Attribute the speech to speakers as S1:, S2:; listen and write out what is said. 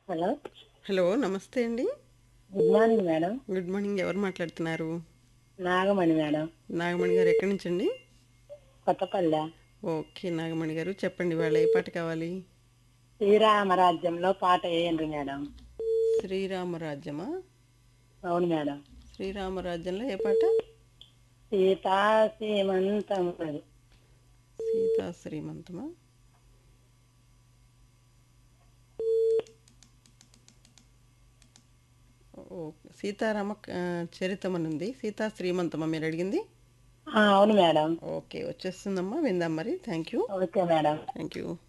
S1: hello
S2: hello నమస్తే అండి
S1: good morning madam
S2: good morning ఎవరు మాట్లాడుతున్నారు
S1: నాగమణి మేడం
S2: నాగమణి గారు ఎక్కడి నుంచి అండి
S1: కొత్తపల్లె
S2: ఓకే నాగమణి గారు చెప్పండి వాళ్ళ ఏ పాట కావాలి
S1: శ్రీరామరాజ్యంలో పాట వేయండి మేడం
S2: శ్రీరామరాజ్యమా
S1: అవును మేడం
S2: శ్రీరామరాజ్యంలో ఏ పాట
S1: సీతా సీమంతం అది
S2: సీతా శ్రీమంతమా ఓకే సీతారామ ఆ, చరితం అని ఉంది సీతా శ్రీమంతమా మీరు అడిగింది
S1: ఆ, అవును మేడం
S2: ఓకే వచ్చేస్తుందమ్మా విందాం మరి thank you
S1: okay madam
S2: thank you